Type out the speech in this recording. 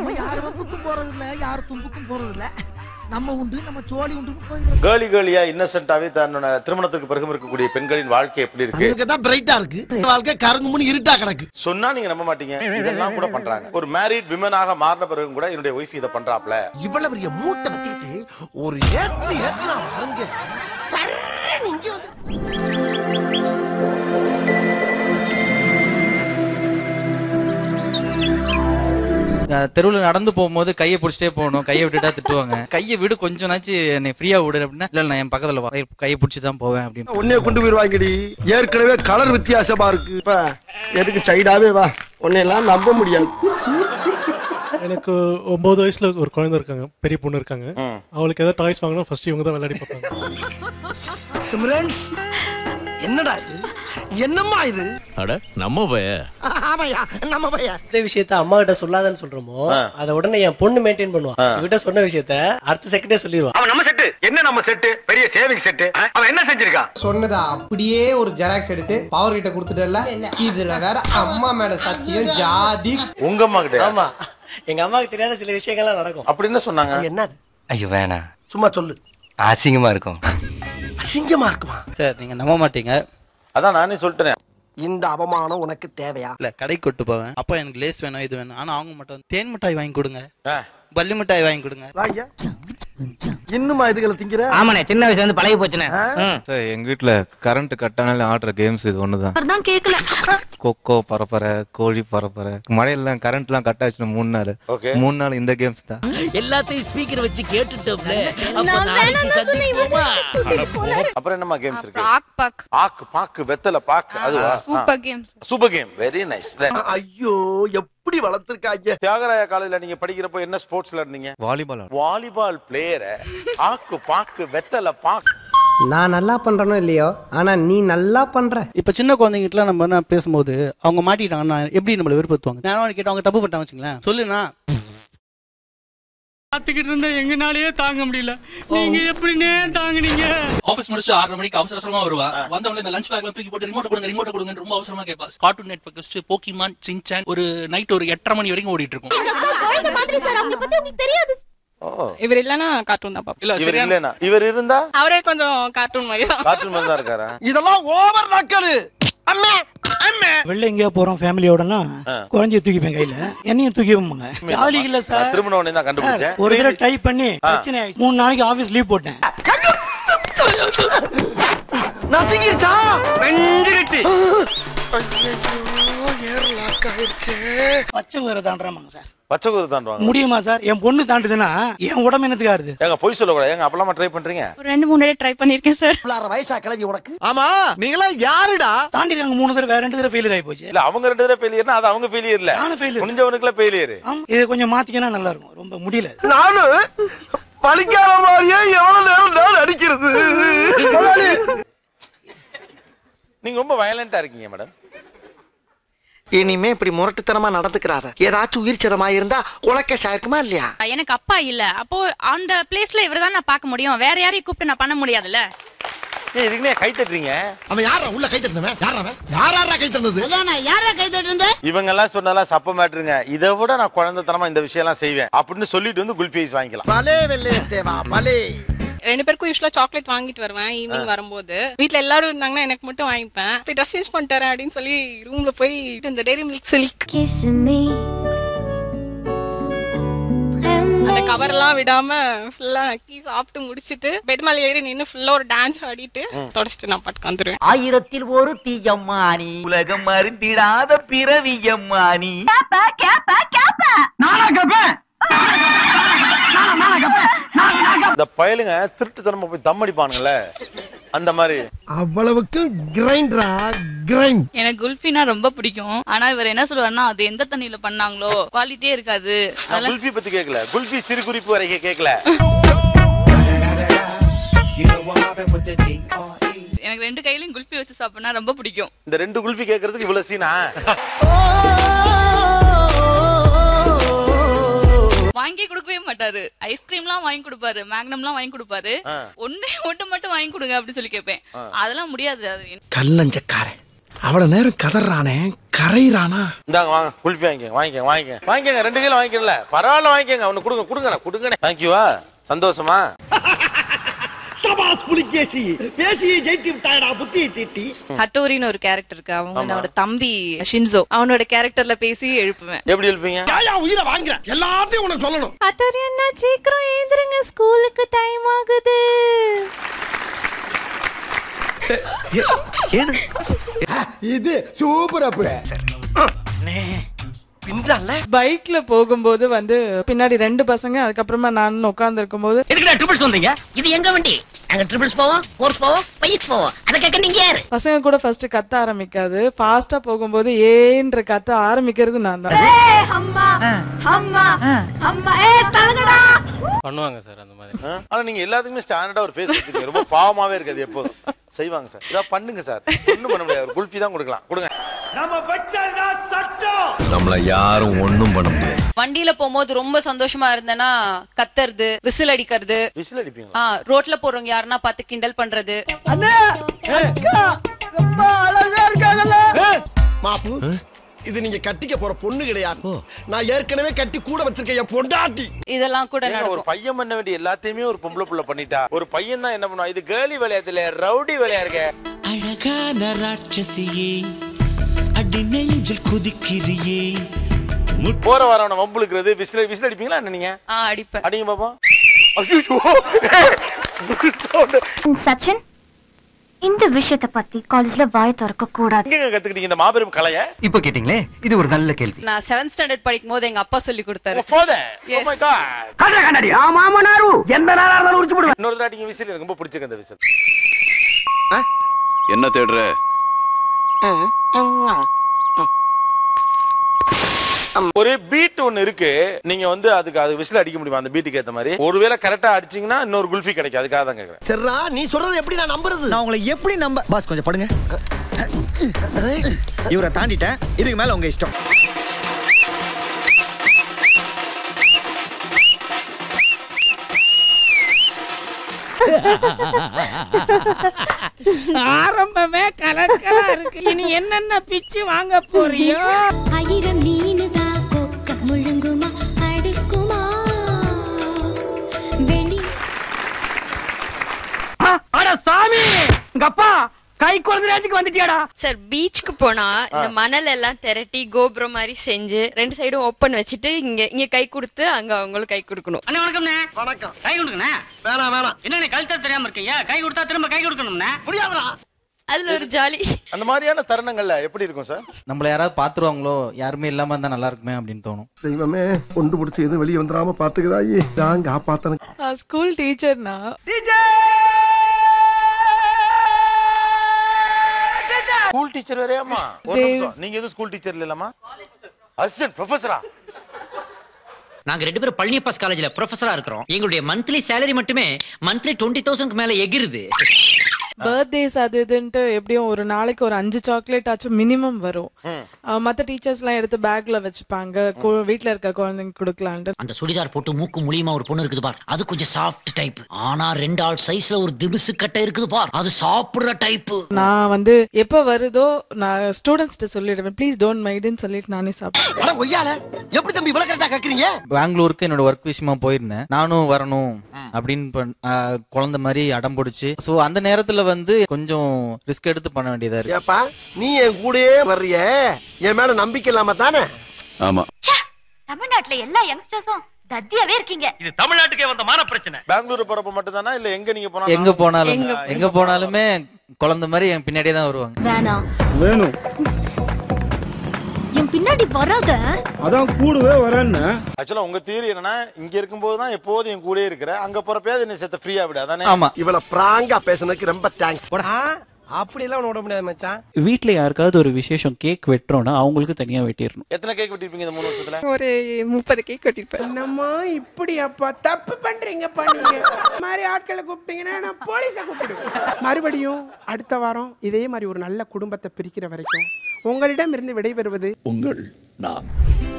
நம்ம யார் வம்புக்கும் போறது இல்ல யார் தும்புக்கும் போறது இல்ல நம்ம உண்டு நம்ம சோழி உண்டு போயிடுறோம் கேர்லி கேர்லியா இன்னசென்ட்டாவே தன்னோட திருமணத்துக்கு பிறகு இருக்கக்கூடிய பெண்களின் வாழ்க்கை எப்படி இருக்கு எனக்கு தான் பிரைட்டா இருக்கு வாழ்க்கை கருங்குமுன்னு இருட்டா கிடக்கு சொன்னா நீங்க நம்ப மாட்டீங்க இதெல்லாம் கூட பண்றாங்க ஒரு மேரிட் விமனாக மாறின பிறகு கூட என்னுடைய ஒய்ஃப் இதை பண்றாப்ல இவ்வளவு பெரிய மூட்டை வச்சுக்கிட்டு ஒரு ஏத்து ஏத்துனா பாருங்க சர்ன்னு இங்க வந்து தெருவில் நடந்து போகும்போது கையை பிடிச்சிட்டே போகணும் கையை விட்டுட்டா திட்டுவாங்க கையை விடு கொஞ்சம் நாச்சு என்னை ஃப்ரீயா விடு அப்படின்னா இல்ல நான் என் பக்கத்துல வா கையை பிடிச்சி தான் போவேன் அப்படின்னு உன்னைய கொண்டு போயிருவாங்கடி ஏற்கனவே கலர் வித்தியாசமா இருக்கு இப்ப எதுக்கு சைடாவே வா உன்னையெல்லாம் நம்ப முடியாது எனக்கு ஒன்பது வயசுல ஒரு குழந்தை இருக்காங்க பெரிய பொண்ணு இருக்காங்க அவளுக்கு ஏதாவது டாய்ஸ் வாங்கினா ஃபர்ஸ்ட் இவங்க தான் விளையாடி பார்ப்பாங்க சிம்ரன்ஸ் என்னடா இது என்னம்மா இது அட நம்ம பய ஆமாயா நம்ம பையா எந்த விஷயத்த அம்மா கிட்ட சொல்லாதன்னு சொல்றோமோ அத உடனே என் பொண்ணு மெயின்டைன் பண்ணுவா இவகிட்ட சொன்ன விஷயத்த அடுத்த செகண்டே சொல்லிடுவா அவன் நம்ம செட்டு என்ன நம்ம செட்டு பெரிய சேவிங் செட்டு அவன் என்ன செஞ்சிருக்கான் சொன்னதை அப்படியே ஒரு ஜெராக்ஸ் எடுத்து பவர் கிட்ட கொடுத்துட்டல இதுல வேற அம்மா மேல சத்தியம் ஜாதி உங்க அம்மா கிட்ட ஆமா எங்க அம்மாவுக்கு தெரியாத சில விஷயங்கள்லாம் நடக்கும் அப்படி என்ன சொன்னாங்க என்னது ஐயோ வேணாம் சும்மா சொல்லு அசிங்கமா இருக்கும் அசிங்கமா இருக்குமா சார் நீங்க நம்ப மாட்டீங்க அதான் நானே சொல்லிட்டேன் இந்த அவமானம் உனக்கு தேவையா இல்ல கடைக்கு கொட்டு போவேன் அப்பா எனக்கு லேஸ் வேணும் இது வேணும் ஆனா அவங்க மட்டும் வந்து, தேன் மிட்டாய் வாங்கி கொடுங்க ஆ. பல்லி மிட்டாய் வாங்கி கொடுங்க வாங்க இன்னுமா இதுகளை திங்கிற ஆமாண்ணே சின்ன வயசுல இருந்து பழகி போச்சுனே சார் எங்க வீட்ல கரண்ட் கட் ஆனாலும் ஆடுற கேம்ஸ் இது ஒண்ணுதான் கேக்கல கொக்கோ பரப்பர கோழி பரப்பர மழையெல்லாம் கரண்ட் எல்லாம் கட் ஆச்சுன்னா மூணு நாள் ஓகே மூணு நாள் இந்த கேம்ஸ் தான் எல்லாத்தையும் ஸ்பீக்கர் வச்சு கேட்டுட்டோம்ல அப்புறம் என்னமா கேம்ஸ் இருக்கு பாக் பாக் ஆக்கு பாக்கு வெத்தல பாக்கு அதுவா super game super game very nice ஐயோ எப்படி வளர்த்திருக்காங்க தியாகராய காலேஜ்ல நீங்க படிக்கிறப்போ என்ன ஸ்போர்ட்ஸ்ல இருந்தீங்க வாலிபால் வாலிபால் பிளேயரை ஆக்கு பாக்கு வெத்தல பாக்கு நான் நல்லா பண்றனோ இல்லையோ ஆனா நீ நல்லா பண்ற இப்ப சின்ன குழந்தைங்கிட்ட நம்ம என்ன பேசும்போது அவங்க மாட்டிட்டாங்கன்னா எப்படி நம்மள விருப்பத்துவாங்க நான் கேட்டு அவங்க தப்பு பண்ணிட்டாங்க வச்சுங்களேன் சொல்லுனா பாத்துக்கிட்டு இருந்தா எங்கனாலயே தாங்க முடியல நீங்க எப்படினே தாங்குனீங்க ஆபீஸ் முடிச்சு ஆறரை மணிக்கு அவசர அவசரமா வருவா வந்தவங்க இந்த லஞ்ச் பேக்ல தூக்கி போட்டு ரிமோட் கொடுங்க ரிமோட் கொடுங்க ரொம்ப அவசரமா கேட்பா கார்ட்டூன் நெட்வொர்க் வச்சு போக்கிமான் சின்சான் ஒரு நைட் ஒரு எட்டரை மணி வரைக்கும் ஓடிட்டு இருக்கும் ஓ இவர் இல்லனா கார்ட்டூன் தான் பாப்போம் இல்ல இவர் சரியான இல்லைனா இவர் இருந்தா அவரே கொஞ்சம் கார்ட்டூன் மாதிரி தான் கார்ட்டூன் மாதிரி தான் இருக்காரா இதெல்லாம் ஓவர் நக்கலு அம்மே அம்மே வெளில எங்கேயோ போறோம் ஃபேமிலியோடனா குழந்தைய தூக்கிப்பேன் கையில என்னையும் தூக்கி வைப்பாங்க ஜாலி இல்ல நான் சார் திருமண உடனே தான் கண்டுபிடிச்சேன் ஒரு தடவை ட்ரை பண்ணி பிரச்சனை ஆயிடுச்சு. மூணு நாளைக்கு ஆபீஸ் லீவ் போட்டேன் நசுங்கிருச்சா நெஞ்சிருச்சு பச்சை உயர தாண்டுறாமாங்க சார் பச்சை குதிரை தாண்டுவாங்க முடியுமா சார் என் பொண்ணு தாண்டுதுன்னா என் உடம்பு என்னத்துக்கு ஆறுது ஏங்க பொய் சொல்லக்கூடாது ஏங்க அப்பலாமா ட்ரை பண்றீங்க ஒரு ரெண்டு மூணு தடவை ட்ரை பண்ணிருக்கேன் சார் இவ்வளவு வயசா கிளம்பி உனக்கு ஆமா நீங்களாம் யாருடா தாண்டிருக்காங்க மூணு தடவை வேற ரெண்டு தடவை ஃபெயிலியர் ஆகி போச்சு இல்ல அவங்க ரெண்டு தடவை ஃபெயிலியர்னா அது அவங்க ஃபெயிலியர் இல்ல நானும் ஃபெயிலியர் முடிஞ்சவனுக்குள்ள ஃபெயிலியர் ஆமா இதை கொஞ்சம் மாத்திக்கினா நல்லா இருக்கும் ரொம்ப முடியல நானு பழிக்காத மாதிரியே எவ்வளவு நேரம் நான் அடிக்கிறது நீங்க ரொம்ப வயலண்டா இருக்கீங்க மேடம் இனிமே இப்படி முரட்டுத்தனமா நடந்துக்கிறாத ஏதாச்சும் உயிர் சதமா இருந்தா உலக்க சாயிருக்குமா இல்லையா எனக்கு அப்பா இல்ல அப்போ அந்த பிளேஸ்ல இவர் தான் நான் பார்க்க முடியும் வேற யாரையும் கூப்பிட்டு நான் பண்ண முடியாதுல்ல ஏன் இதுக்குன்னே கை தட்டுறீங்க அவன் யாரா உள்ள கை தட்டினவன் யாரா அவன் யாரா கை தட்டினது யாரா கை தட்டு இவங்க எல்லாம் சொன்னதெல்லாம் சப்ப மாட்டுருங்க இதை விட நான் குழந்தைத்தனமா இந்த விஷயம் எல்லாம் செய்வேன் அப்படின்னு சொல்லிட்டு வந்து குல்ஃபி ஐஸ் வாங்கிக்கலாம் பலே வெள்ளே தேவா பலே ரெண்டு பேருக்கும் யூஸ்வலா சாக்லேட் வாங்கிட்டு வருவேன் ஈவினிங் வரும்போது வீட்ல எல்லாரும் இருந்தாங்கன்னா எனக்கு மட்டும் வாங்கிப்பேன் போய் ட்ரெஸ் சேஞ்ச் பண்ணிட்டு வரேன் அப்படின்னு சொல்லி ரூம்ல போய் இந்த டெய்ரி மில்க் சில்க் அந்த கவர் எல்லாம் விடாம ஃபுல்லா நக்கி சாப்பிட்டு முடிச்சிட்டு பெட் மேல ஏறி நின்னு ஃபுல்லா ஒரு டான்ஸ் ஆடிட்டு தொடச்சிட்டு நான் பாட்டுக்கு வந்துருவேன் ஆயிரத்தில் ஒரு தீயம்மானி உலகம் மருந்திடாத பிறவியம்மானி நானா கேப்பேன் இந்த பயலுங்க திருட்டுத்தனமா போய் தம் அடிப்பானுங்களே அந்த மாதிரி அவ்வளவுக்கு கிரைண்டரா கிரைண்ட் எனக்கு குல்ஃபினா ரொம்ப பிடிக்கும் ஆனா இவர் என்ன சொல்லுவாருன்னா அது எந்த தண்ணியில பண்ணாங்களோ குவாலிட்டியே இருக்காது நான் அதெல்லாம் குல்ஃபி பத்தி கேட்கல குல்ஃபி சிறு குறிப்பு வரைக்கும் கேட்கல எனக்கு ரெண்டு கையிலயும் குல்ஃபி வச்சு சாப்பிடனா ரொம்ப பிடிக்கும் இந்த ரெண்டு குல்ஃபி கேட்கறதுக்கு இவ்வளவு சீனா வாங்கி கொடுக்கவே மாட்டாரு ஐஸ்கிரீம்லாம் வாங்கி கொடுப்பாரு மேக்னம்லாம் வாங்கி கொடுப்பாரு ஒண்ணே ஒண்ணு மட்டும் வாங்கி கொடுங்க அப்படி சொல்லி கேட்பேன் அதெல்லாம் முடியாது அது கல்லஞ்சக்காரன் அவ்வளவு நேரம் கதறானே கரையிறானா இந்தாங்க வாங்க குல்ஃபி வாங்கிக்கங்க வாங்கிக்கங்க வாங்கிக்கங்க வாங்கிக்கங்க ரெண்டு கிலோ வாங்கிக்கல பரவாயில்ல வாங்கிக்கங்க அவனு கொடுங்க கொடுங்க கொடுங்க தேங்க்யூவா சந்தோஷமா சபாஸ் புலிகேசி பேசி ஜெயித்து விட்டாயடா புத்தி தீட்டி ஹட்டோரின்னு ஒரு கேரக்டர் இருக்கு அவனோட தம்பி ஷின்சோ அவனோட கேரக்டர்ல பேசி எழுப்புவேன் எப்படி எழுப்பீங்க யாயா உயிரை வாங்குற எல்லாத்தையும் உனக்கு சொல்லணும் ஹட்டோரி அண்ணா சீக்கிரம் எழுந்துருங்க ஸ்கூலுக்கு டைம் ஆகுது இது சூப்பர் அப்பு பின்றால பைக்ல போகும்போது வந்து பின்னாடி ரெண்டு பசங்க அதுக்கப்புறமா நான் உட்கார்ந்து இருக்கும்போது எதுக்குடா ட்ரிபிள்ஸ் வந்தீங்க இது எங்க வண்டி நாங்க ட்ரிபிள்ஸ் போவோம் ஃபோர்ஸ் போவோம் பைஸ் போவோம் அத கேட்க நீங்க யாரு பசங்க கூட ஃபர்ஸ்ட் கத்த ஆரம்பிக்காது ஃபாஸ்டா போகும்போது ஏன்ற கத்த ஆரம்பிக்கிறது நான் தான் அம்மா அம்மா அம்மா ஏ தலங்கடா பண்ணுவாங்க சார் அந்த மாதிரி ஆனா நீங்க எல்லாத்துக்குமே ஸ்டாண்டர்டா ஒரு ஃபேஸ் வச்சிருக்கீங்க ரொம்ப பாவமாவே இருக்காது எப்போதும் செய்வாங்க சார் இதா பண்ணுங்க சார் ஒண்ணும் பண்ண முடியாது ஒரு குல்ஃபி தான் கொடுக்கலாம் கொடுங்க நம்ம வச்சதா சட்டம் நம்மள யாரும் ஒண்ணும் பண்ண முடியாது வண்டியில போகும்போது ரொம்ப சந்தோஷமா இருந்தேன்னா கத்துறது விசில் அடிக்கிறது விசில் அடிப்பீங்க ஆ ரோட்ல போறவங்க யாருன்னா பார்த்து கிண்டல் பண்றது மாப்பு இது நீங்க கட்டிக்க போற பொண்ணு கிடையாது நான் ஏற்கனவே கட்டி கூட வச்சிருக்கேன் என் பொண்டாட்டி இதெல்லாம் கூட ஏங்க, ஒரு நடக்கும் பையன் பண்ண வேண்டிய எல்லாத்தையுமே ஒரு பொம்பளை புள்ள பண்ணிட்டா ஒரு பையன் தான் என்ன பண்ணுவான் இது கேர்லி விளையாட்டுல ரவுடி விளையாடுங்க அழகான ராட்சசியே அடி நெஞ்சில் குதிக்கிறியே போற வரவன வம்புழுக்கிறது விசில் விசில் அடிப்பீங்களா என்ன நீங்க ஆ அடிப்பேன் அடிங்க பாப்போம் ஐயோ சச்சின் இந்த விஷயத்தை பத்தி காலேஜ்ல வாய் திறக்க கூடாது எங்க கத்துக்கிட்டீங்க இந்த மாபெரும் கலைய இப்போ கேட்டிங்களே இது ஒரு நல்ல கேள்வி நான் செவன்த் ஸ்டாண்டர்ட் படிக்கும் போது எங்க அப்பா சொல்லி கொடுத்தாரு father? Yes. Oh my God. கண்ணா கண்ணாடி ஆமா ஆமா நாரு எந்த நாளா இருந்தாலும் உரிச்சு போடுவேன் இன்னொரு தடவை அடிங்க விசில் எனக்கு ரொம்ப பிடிச்சிருக்கு அந்த விசில் என்ன தேடுற ஒரு பீட் ஒன்னு இருக்கு நீங்க வந்து அதுக்கு அது விசில் அடிக்க முடியுமா அந்த பீட்டுக்கு ஏத்த மாதிரி ஒருவேளை கரெக்டா அடிச்சீங்கன்னா இன்னொரு குல்ஃபி கிடைக்கும் அதுக்காக தான் கேக்குறேன் சரிடா நீ சொல்றது எப்படி நான் நம்புறது நான் உங்களை எப்படி நம்ப பாஸ் கொஞ்சம் படுங்க இவரை தாண்டிட்டேன் இதுக்கு மேல உங்க இஷ்டம் ஆரம்பமே கலக்கலா இருக்கு இனி என்னென்ன பிச்சு வாங்க போறியோ ஆயிரம் மீனுதா கொக்க முழுங்குமா அடுக்குமா வெளி அட சாமி உங்க அப்பா கை குழந்தை ரேஞ்சுக்கு வந்துட்டியாடா சார் பீச்சுக்கு போனா இந்த மணல் எல்லாம் திரட்டி கோபுரம் மாதிரி செஞ்சு ரெண்டு சைடும் ஓப்பன் வச்சுட்டு இங்க இங்க கை கொடுத்து அங்க அவங்களும் கை கொடுக்கணும் அண்ணே வணக்கம்ண்ணே வணக்கம் கை கொடுங்கண்ணே வேணாம் வேணாம் என்னண்ணே கழுத்தா தெரியாம இருக்கீங்க கை கொடுத்தா திரும்ப கை கொடுக்கணும்ண்ணே முடியாதுடா அதுல ஒரு ஜாலி அந்த மாதிரியான தருணங்கள்ல எப்படி இருக்கும் சார் நம்மள யாராவது பாத்துருவாங்களோ யாருமே இல்லாம இருந்தா நல்லா இருக்குமே அப்படின்னு தோணும் தெய்வமே கொண்டு பிடிச்சி எதுவும் வெளியே வந்துடாம பாத்துக்கிறாயே நான் காப்பாத்தன ஸ்கூல் டீச்சர்னா ஸ்கூல் டீச்சர் வேறையாமா ஒரு நிமிஷம் நீங்க எதுவும் ஸ்கூல் டீச்சர் இல்லலாமா அசிஸ்டன்ட் ப்ரொஃபஸரா நாங்க ரெண்டு பேரும் பழனியப்பாஸ் காலேஜ்ல ப்ரொஃபஸரா இருக்கிறோம் எங்களுடைய மந்த்லி சேலரி மட்டுமே மந்த்லி டுவெண்ட்டி தௌசண்ட் மேல எகிருது பர்த்டேஸ் அது இதுன்ட்டு எப்படியும் ஒரு நாளைக்கு ஒரு அஞ்சு சாக்லேட் ஆச்சும் மினிமம் வரும் அஹ் மத்த டீச்சர்ஸ் எல்லாம் எடுத்து பேக்ல வச்சுப்பாங்க கு- வீட்ல இருக்க குழந்தைங்க கொடுக்கலான்ட்டு அந்த சுடிதார் போட்டு மூக்கு மூலியமா ஒரு பொண்ணு இருக்குது பார் அது கொஞ்சம் சாஃப்ட் டைப் ஆனா ரெண்டு ஆள் சைஸ்ல ஒரு திபுசு கட்டை இருக்குது பார் அது சாப்பிடுற டைப் நான் வந்து எப்ப வருதோ நான் ஸ்டூடெண்ட்ஸ்ட்ட சொல்லிடுவேன் ப்ளீஸ் டோன்ட் மைடுன்னு சொல்லிட்டு நானே சாப்பிடுவேன் அட கொய்யால எப்படி தம்பி இவ்வளவு கரெக்டா கேக்குறீங்க பெங்களூருக்கு என்னோட ஒர்க் விஷயமா போயிருந்தேன் நானும் வரணும் அப்படின்னு பண்- ஆ, குழந்தை மாதிரி அடம் பிடிச்சி ஸோ அந்த நேரத்துல வந்து கொஞ்சம் ரிஸ்க் எடுத்து பண்ண வேண்டியதா இருக்கு ஏப்பா நீ என் கூடயே வர்றிய என் மேல நம்பிக்கை இல்லாம தானே ஆமா தமிழ்நாட்டுல எல்லா யங்ஸ்டர்ஸும் தத்தியாவே இருக்கீங்க இது தமிழ்நாட்டுக்கே வந்த மான பிரச்சனை பெங்களூர் போறப்ப மட்டும் தானா இல்ல எங்க நீங்க போனா எங்க போனாலும் எங்க போனாலுமே குழந்தை மாதிரி என் பின்னாடியே தான் வருவாங்க வேணாம் வேணும் என் பின்னாடி வராத அதான் கூடவே வரேன்னு ஆக்சுவலா உங்க தியரி என்னன்னா இங்க இருக்கும்போது தான் எப்போதும் என் கூடயே இருக்கிற அங்க போறப்பயாவது என்ன சேர்த்த ஃப்ரீயா விடு அதானே இவள பிராங்கா பேசுனதுக்கு ரொம்ப தேங்க்ஸ் அப்படி எல்லாம் விட முடியாது மச்சான் வீட்ல யாருக்காவது ஒரு விசேஷம் கேக் வெட்டுறோம்னா அவங்களுக்கு தனியா வெட்டிடணும் எத்தனை கேக் வெட்டிருப்பீங்க இந்த மூணு வருஷத்துல ஒரு முப்பது கேக் கட்டிருப்பேன் என்னம்மா இப்படி அப்பா தப்பு பண்றீங்க பண்ணுங்க இந்த மாதிரி ஆட்களை கூப்பிட்டீங்கன்னா நான் போலீஸை கூப்பிடுவேன் மறுபடியும் அடுத்த வாரம் இதே மாதிரி ஒரு நல்ல குடும்பத்தை பிரிக்கிற வரைக்கும் உங்களிடம் இருந்து விடைபெறுவது உங்கள் நான்